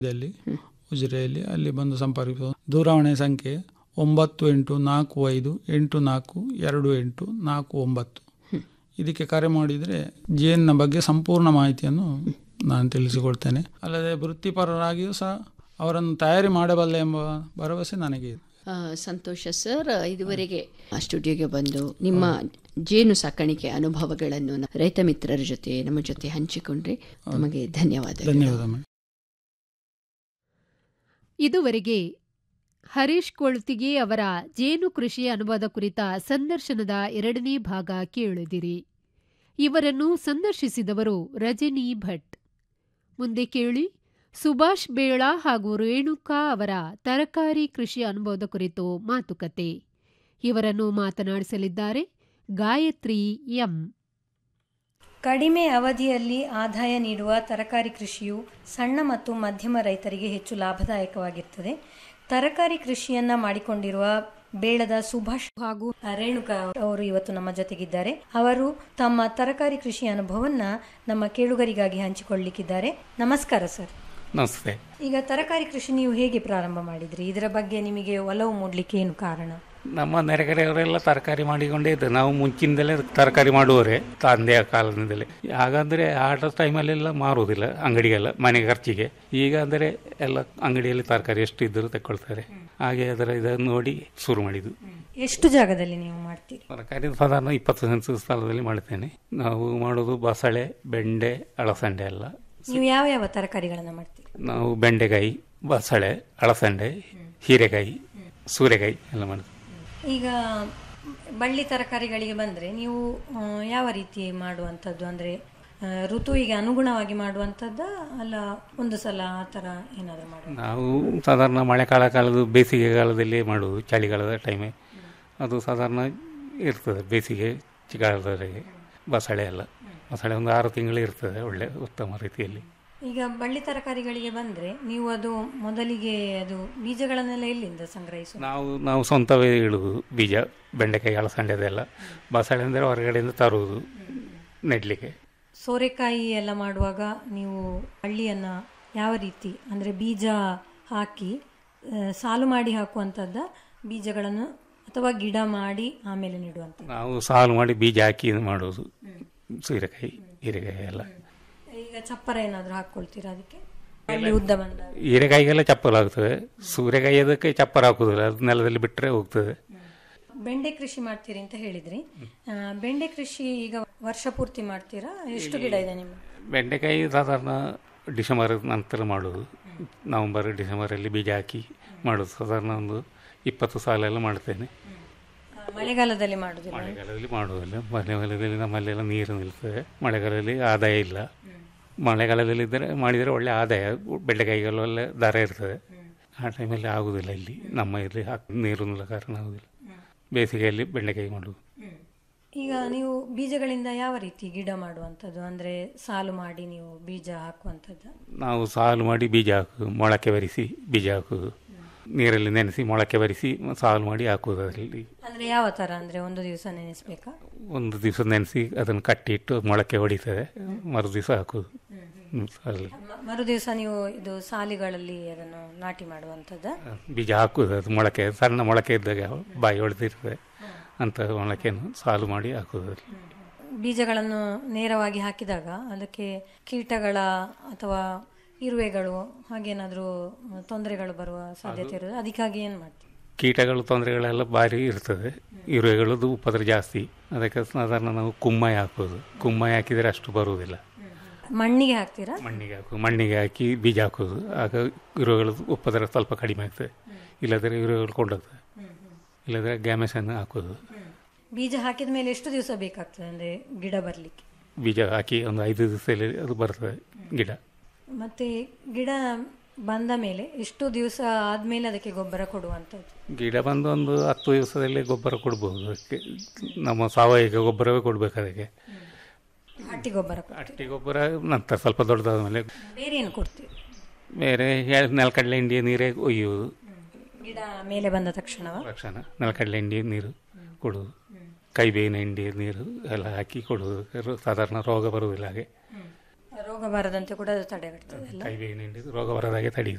ದಲ್ಲಿ ಉಜಿರೆಯಲ್ಲಿ ಅಲ್ಲಿ ಬಂದು ಸಂಪರ್ಕಿಸುವ ದೂರವಾಣಿ ಸಂಖ್ಯೆ ಒಂಬತ್ತು ಎಂಟು ನಾಲ್ಕು ಐದು ಎಂಟು ನಾಲ್ಕು ಎರಡು ಎಂಟು ನಾಲ್ಕು ಒಂಬತ್ತು ಇದಕ್ಕೆ ಕರೆ ಮಾಡಿದರೆ ಜೇನಿನ ಬಗ್ಗೆ ಸಂಪೂರ್ಣ ಮಾಹಿತಿಯನ್ನು ನಾನು ತಿಳಿಸಿಕೊಡ್ತೇನೆ ಅಲ್ಲದೆ ವೃತ್ತಿಪರರಾಗಿಯೂ ಸಹ ಅವರನ್ನು ತಯಾರಿ ಮಾಡಬಲ್ಲೆ ಎಂಬ ಭರವಸೆ ನನಗೆ ಇದೆ ಆ, ಸಂತೋಷ ಸರ್ ಇದುವರೆಗೆ ಸ್ಟುಡಿಯೋಗೆ ಬಂದು ನಿಮ್ಮ ಜೇನು ಸಾಕಾಣಿಕೆ ಅನುಭವಗಳನ್ನು ನ- ರೈತ ಮಿತ್ರರ ಜೊತೆ ನಮ್ಮ ಜೊತೆ ಹಂಚಿಕೊಂಡ್ರೆ ನಮಗೆ ಧನ್ಯವಾದ ಧನ್ಯವಾದ ಮೇಡಮ್ ಇದುವರೆಗೆ ಹರೀಶ್ ಕೊಳ್ತಿಗೆ ಅವರ ಜೇನು ಕೃಷಿ ಅನುಭವದ ಕುರಿತ ಸಂದರ್ಶನದ ಎರಡನೇ ಭಾಗ ಕೇಳಿದಿರಿ ಇವರನ್ನು ಸಂದರ್ಶಿಸಿದವರು ರಜನಿ ಭಟ್ ಮುಂದೆ ಕೇಳಿ ಸುಭಾಷ್ ಬೇಳ ಹಾಗೂ ರೇಣುಕಾ ಅವರ ತರಕಾರಿ ಕೃಷಿ ಅನುಭವದ ಕುರಿತು ಮಾತುಕತೆ ಇವರನ್ನು ಮಾತನಾಡಿಸಲಿದ್ದಾರೆ ಗಾಯತ್ರಿ ಎಂ ಕಡಿಮೆ ಅವಧಿಯಲ್ಲಿ ಆದಾಯ ನೀಡುವ ತರಕಾರಿ ಕೃಷಿಯು ಸಣ್ಣ ಮತ್ತು ಮಧ್ಯಮ ರೈತರಿಗೆ ಹೆಚ್ಚು ಲಾಭದಾಯಕವಾಗಿರ್ತದೆ ತರಕಾರಿ ಕೃಷಿಯನ್ನ ಮಾಡಿಕೊಂಡಿರುವ ಬೇಳದ ಸುಭಾಷ್ ಹಾಗೂ ರೇಣುಕಾ ಅವರು ಇವತ್ತು ನಮ್ಮ ಜೊತೆಗಿದ್ದಾರೆ ಅವರು ತಮ್ಮ ತರಕಾರಿ ಕೃಷಿ ಅನುಭವವನ್ನ ನಮ್ಮ ಕೇಳುಗರಿಗಾಗಿ ಹಂಚಿಕೊಳ್ಳಿಕ್ಕಿದ್ದಾರೆ ನಮಸ್ಕಾರ ಸರ್ ನಮಸ್ತೆ ಈಗ ತರಕಾರಿ ಕೃಷಿ ನೀವು ಹೇಗೆ ಪ್ರಾರಂಭ ಮಾಡಿದ್ರಿ ಇದರ ಬಗ್ಗೆ ನಿಮಗೆ ಒಲವು ಮೂಡಲಿಕ್ಕೆ ಏನು ಕಾರಣ ನಮ್ಮ ನೆರೆಕರೆಯವರೆಲ್ಲ ತರಕಾರಿ ಮಾಡಿಕೊಂಡೇ ಇದ್ದರು ನಾವು ಮುಂಚಿನಿಂದಲೇ ತರಕಾರಿ ಮಾಡುವವರೇ ತಂದೆಯ ಕಾಲದಿಂದಲೇ ಹಾಗಂದ್ರೆ ಆ ಟೈಮಲ್ಲೆಲ್ಲ ಮಾರುವುದಿಲ್ಲ ಅಂಗಡಿಗೆಲ್ಲ ಮನೆ ಖರ್ಚಿಗೆ ಈಗ ಅಂದರೆ ಎಲ್ಲ ಅಂಗಡಿಯಲ್ಲಿ ತರಕಾರಿ ಎಷ್ಟು ಇದ್ದರೂ ತಗೊಳ್ತಾರೆ ಹಾಗೆ ಅದರ ಇದನ್ನು ನೋಡಿ ಶುರು ಮಾಡಿದ್ದು ಎಷ್ಟು ಜಾಗದಲ್ಲಿ ನೀವು ಮಾಡ್ತೀರಿ ತರಕಾರಿ ಸಾಧಾರಣ ಇಪ್ಪತ್ತು ಸೆನ್ಸ್ ಸ್ಥಳದಲ್ಲಿ ಮಾಡ್ತೇನೆ ನಾವು ಮಾಡೋದು ಬಸಳೆ ಬೆಂಡೆ ಅಳಸಂಡೆ ಎಲ್ಲ ನೀವು ಯಾವ ಯಾವ ತರಕಾರಿಗಳನ್ನ ಮಾಡ್ತೀರಿ ನಾವು ಬೆಂಡೆಕಾಯಿ ಬಸಳೆ ಅಳಸಂಡೆ ಹೀರೆಕಾಯಿ ಸೂರೆಕಾಯಿ ಎಲ್ಲ ಮಾಡೋದು ಈಗ ಬಳ್ಳಿ ತರಕಾರಿಗಳಿಗೆ ಬಂದರೆ ನೀವು ಆ, ಯಾವ ರೀತಿ ಮಾಡುವಂಥದ್ದು ಅಂದರೆ ಋತುವಿಗೆ ಅನುಗುಣವಾಗಿ ಮಾಡುವಂಥದ್ದ ಅಲ್ಲ ಒಂದು ಸಲ ಆ ಥರ ಏನಾದರೂ ಮಾಡುವ ನಾವು ಸಾಧಾರಣ ಮಳೆಕಾಲ ಕಾಲದ ಬೇಸಿಗೆ ಕಾಲದಲ್ಲಿ ಮಾಡುವುದು ಚಳಿಗಾಲದ ಟೈಮೇ ಅದು ಸಾಧಾರಣ ಇರ್ತದೆ ಬೇಸಿಗೆ ಚಳಿಗಾಲದವರೆಗೆ ಬಸಳೆ ಎಲ್ಲ ಬಸಳೆ ಒಂದು ಆರು ತಿಂಗಳು ಇರ್ತದೆ ಒಳ್ಳೆ ಉತ್ತಮ ರೀತಿಯಲ್ಲಿ ಈಗ ಬಳ್ಳಿ ತರಕಾರಿಗಳಿಗೆ ಬಂದರೆ ನೀವು ಅದು ಮೊದಲಿಗೆ ಅದು ಬೀಜಗಳನ್ನೆಲ್ಲ ಎಲ್ಲಿಂದ ಸಂಗ್ರಹಿಸುವ ನಾವು ನಾವು ಸ್ವಂತವೇ ಇಡುವುದು ಬೀಜ ಬೆಂಡೆಕಾಯಿ ಅಲಸಂಡೆ ಅದೆಲ್ಲ ಬಸಳೆ ಅಂದರೆ ಹೊರಗಡೆಯಿಂದ ತರುವುದು ನೆಡಲಿಕ್ಕೆ ಸೋರೆಕಾಯಿ ಎಲ್ಲ ಮಾಡುವಾಗ ನೀವು ಬಳ್ಳಿಯನ್ನು ಯಾವ ರೀತಿ ಅಂದರೆ ಬೀಜ ಹಾಕಿ ಆ, ಸಾಲು ಮಾಡಿ ಹಾಕುವಂಥದ್ದ ಬೀಜಗಳನ್ನು ಅಥವಾ ಗಿಡ ಮಾಡಿ ಆಮೇಲೆ ನೆಡುವಂಥದ್ದು ನಾವು ಸಾಲು ಮಾಡಿ ಬೀಜ ಹಾಕಿ ಇದು ಮಾಡೋದು ಸೂರೆಕಾಯಿ ಹೀರೆಕಾಯಿ ಎಲ್ಲ ಈಗ ಚಪ್ಪರ ಏನಾದರೂ ಹಾಕ್ಕೊಳ್ತೀರಾ ಅದಕ್ಕೆ ಬಳ್ಳಿ ಉದ್ದ ಬಂದಾಗ ಹೀರೆಕಾಯಿಗೆಲ್ಲ ಚಪ್ಪಲ್ ಆಗ್ತದೆ ಸೂರೆಕಾಯಿ ಅದಕ್ಕೆ ಚಪ್ಪರ ಹಾಕುದಿಲ್ಲ ಅದು ನೆಲದಲ್ಲಿ ಬಿಟ್ಟರೆ ಹೋಗ್ತದೆ ಬೆಂಡೆ ಕೃಷಿ ಮಾಡ್ತೀರಿ ಅಂತ ಹೇಳಿದ್ರಿ ಆ, ಬೆಂಡೆ ಕೃಷಿ ಈಗ ವರ್ಷ ಪೂರ್ತಿ ಮಾಡ್ತೀರಾ ಎಷ್ಟು ಗಿಡ ಇದೆ ನಿಮ್ಮ ಬೆಂಡೆಕಾಯಿ ಸಾಧಾರಣ ಡಿಸೆಂಬರ್ ನಂತರ ಮಾಡೋದು ನವಂಬರ್ ಡಿಸೆಂಬರಲ್ಲಿ ಬೀಜ ಹಾಕಿ ಮಾಡೋದು ಸಾಧಾರಣ ಒಂದು ಇಪ್ಪತ್ತು ಸಾಲ ಎಲ್ಲ ಮಾಡ್ತೇನೆ ಆ, ಮಳೆಗಾಲದಲ್ಲಿ ಮಾಡುದಿಲ್ಲ ಮಳೆಗಾಲದಲ್ಲಿ ಮಾಡುವುದಿಲ್ಲ ಮಳೆಗಾಲದಲ್ಲಿ ನಮ್ಮಲ್ಲೆಲ್ಲ ನೀರು ನಿಲ್ತದೆ ಮಳೆಗಾಲದಲ್ಲಿ ಆದಾಯ ಇಲ್ಲ ಮಳೆಗಾಲದಲ್ಲಿ ಇದ್ದರೆ ಮಾಡಿದರೆ ಒಳ್ಳೆ ಆದಾಯ ಬೆಂಡೆಕಾಯಿಗೆಲ್ಲ ಒಳ್ಳೆ ದರ ಇರ್ತದೆ ಆ ಟೈಮಲ್ಲಿ ಆಗುವುದಿಲ್ಲ ಇಲ್ಲಿ ನಮ್ಮ ಇಲ್ಲಿ ಹಾಕ್ ನೀರು ನಿಲ್ಲ ಕಾರಣ ಆಗುವುದಿಲ್ಲ ಬೇಸಿಗೆಯಲ್ಲಿ ಬೆಂಡೆಕಾಯಿ ಮಾಡುವುದು ಈಗ ನೀವು ಬೀಜಗಳಿಂದ ಯಾವ ರೀತಿ ಗಿಡ ಮಾಡುವಂಥದ್ದು ಅಂದರೆ ಸಾಲು ಮಾಡಿ ನೀವು ಬೀಜ ಹಾಕುವಂಥದ್ದು ನಾವು ಸಾಲು ಮಾಡಿ ಬೀಜ ಹಾಕುದು ಮೊಳಕೆ ಬರಿಸಿ ಬೀಜ ಹಾಕುದು ನೀರಲ್ಲಿ ನೆನೆಸಿ ಮೊಳಕೆ ಬರಿಸಿ ಸಾಲು ಮಾಡಿ ಹಾಕುವುದು ಅದರಲ್ಲಿ ಅಂದರೆ ಯಾವ ಥರ ಅಂದರೆ ಒಂದು ದಿವಸ ನೆನೆಸ್ಬೇಕಾ ಒಂದು ದಿವಸ ನೆನೆಸಿ ಅದನ್ನು ಕಟ್ಟಿ ಇಟ್ಟು ಮೊಳಕೆ ಹೊಡಿತದೆ ಮರು ದಿವಸ ಹಾಕುದು ಹ್ಮ್, ಸಾಲಲ್ಲಿ. ಮ- ಮರು ದಿವಸ ನೀವು ಇದು ಸಾಲಿಗಳಲ್ಲಿ ಅದನ್ನು ನಾಟಿ ಮಾಡುವಂಥದ್ದು ಬೀಜ ಹಾಕುದು ಅದು ಮೊಳಕೆ ಸಣ್ಣ ಮೊಳಕೆ ಇದ್ದಾಗ ಬಾಯಿ ಹೊಡೆದಿರ್ತದೆ ಅಂತ ಮೊಳಕೆಯನ್ನು ಸಾಲು ಮಾಡಿ ಹಾಕುದು ಅದರಲ್ಲಿ. ಬೀಜಗಳನ್ನು ನೇರವಾಗಿ ಹಾಕಿದಾಗ ಅದಕ್ಕೆ ಕೀಟಗಳ ಅಥವಾ ಇರುವೆಗಳು ಹಾಗೇನಾದರೂ ತೊಂದರೆಗಳು ಬರುವ ಸಾಧ್ಯತೆ ಇರೋದು ಅದಕ್ಕಾಗಿ ಏನು ಮಾಡ್ತೀವಿ ಕೀಟಗಳು ತೊಂದರೆಗಳೆಲ್ಲ ಭಾರಿ ಇರ್ತದೆ ಇರುವೆಗಳದ್ದು ಉಪದ್ರ ಜಾಸ್ತಿ ಅದಕ್ಕೆ ಸಾಧಾರಣ ನಾವು ಕುಮ್ಮಯ ಹಾಕೋದು ಕುಮ್ಮಯ ಹಾಕಿದರೆ ಅಷ್ಟು ಬರುವುದಿಲ್ಲ ಮಣ್ಣಿಗೆ ಹಾಕ್ತೀರಾ ಮಣ್ಣಿಗೆ ಹಾಕು ಮಣ್ಣಿಗೆ ಹಾಕಿ ಬೀಜ ಹಾಕೋದು ಆಗ ಇರುವೆಗಳು ಉಪದ್ರ ಸ್ವಲ್ಪ ಕಡಿಮೆ ಆಗ್ತದೆ ಇಲ್ಲದ್ರೆ ಇರುವೆಗಳು ಕೊಂಡೋಗ್ತದೆ ಇಲ್ಲದ್ರೆ ಗ್ಯಾಮೆಸನ್ನು ಹಾಕೋದು ಬೀಜ ಹಾಕಿದ ಮೇಲೆ ಎಷ್ಟು ದಿವಸ ಬೇಕಾಗ್ತದೆ ಅಂದರೆ ಗಿಡ ಬರಲಿಕ್ಕೆ ಬೀಜ ಹಾಕಿ ಒಂದು ಐದು ದಿವಸದಲ್ಲಿ ಅದು ಬರ್ತದೆ ಗಿಡ ಮತ್ತು ಗಿಡ ಬಂದ ಮೇಲೆ ಎಷ್ಟು ದಿವಸ ಆದಮೇಲೆ ಅದಕ್ಕೆ ಗೊಬ್ಬರ ಕೊಡುವಂಥದ್ದು ಗಿಡ ಬಂದು ಒಂದು ಹತ್ತು ದಿವಸದಲ್ಲಿ ಗೊಬ್ಬರ ಕೊಡ್ಬೋದು ಅದಕ್ಕೆ ನಮ್ಮ ಸಾವಯವ ಗೊಬ್ಬರವೇ ಕೊಡ್ಬೇಕು ಅದಕ್ಕೆ ಹಟ್ಟಿ ಗೊಬ್ಬರ ಕೊಡ್ತೀವಿ ಅಟ್ಟಿ ಗೊಬ್ಬರ ನಂತರ ಸ್ವಲ್ಪ ದೊಡ್ಡದಾದ ಮೇಲೆ ಬೇರೆ ಏನು ಕೊಡ್ತೀವಿ ಬೇರೆ ಎಳ್- ನೆಲಕಡಲೆ ಹಿಂಡಿಯ ನೀರೇ ಒಯ್ಯುವುದು ಗಿಡ ಮೇಲೆ ಬಂದ ತಕ್ಷಣವ ತಕ್ಷಣ ನೆಲಕಡಲೆ ಹಿಂಡಿಯ ನೀರು ಕೊಡುವುದು ಕೈಬೇವಿನ ಹಿಂಡಿಯ ನೀರು ಎಲ್ಲ ಹಾಕಿ ಕೊಡುವುದು ರೋ- ಸಾಧಾರಣ ರೋಗ ಬರುವುದಿಲ್ಲ ಹಾಗೆ ರೋಗ ರೋಗ ಬಾರದಂತೆ ಕೂಡ ಅದು ತಡೆಗಟ್ತದೆ ಅಲ್ಲ ಕೈ ಬೇವಿನ ಹಿಂಡಿ ರೋಗ ಬರದಾಗೆ ತಡೆಯುದು